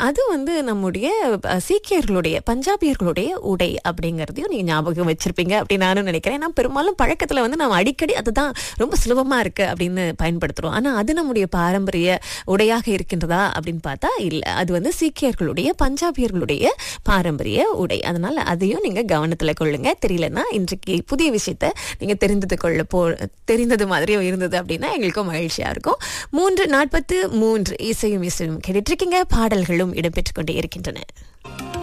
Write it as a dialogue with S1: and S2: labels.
S1: அது வந்து நம்முடைய அஹ், சீக்கியர்களுடைய பஞ்சாபியர்களுடைய உடை அப்படிங்கறதையும் நீங்க ஞாபகம் வச்சிருப்பீங்க அப்படின்னு நானும் நினைக்கிறேன் ஏன்னா பெரும்பாலும் பழக்கத்துல வந்து நம்ம அடிக்கடி அதுதான் ரொம்ப சுலபமா இருக்கு அப்படின்னு பயன்படுத்துறோம் ஆனா அது நம்முடைய பாரம்பரிய உடையாக இருக்கின்றதா அப்படின்னு பார்த்தா இல்ல அது வந்து சீக்கியர்களுடைய பஞ்சாபியர்களுடைய பாரம்பரிய உடை அதனால அதையும் நீங்க கவனத்துல கொள்ளுங்க தெரியலன்னா இன்றைக்கு புதிய விஷயத்த நீங்க தெரிந்தது கொள்ள போ தெரிந்தது மாதிரியும் இருந்தது அப்படின்னா எங்களுக்கும் மகிழ்ச்சியா இருக்கும் மூன்று நாற்பத்து மூன்று இசையும் இசையும் கேட்டுட்டு இருக்கீங்க பாடல்களும் இடம்பெற்றுக் கொண்டே இருக்கின்றன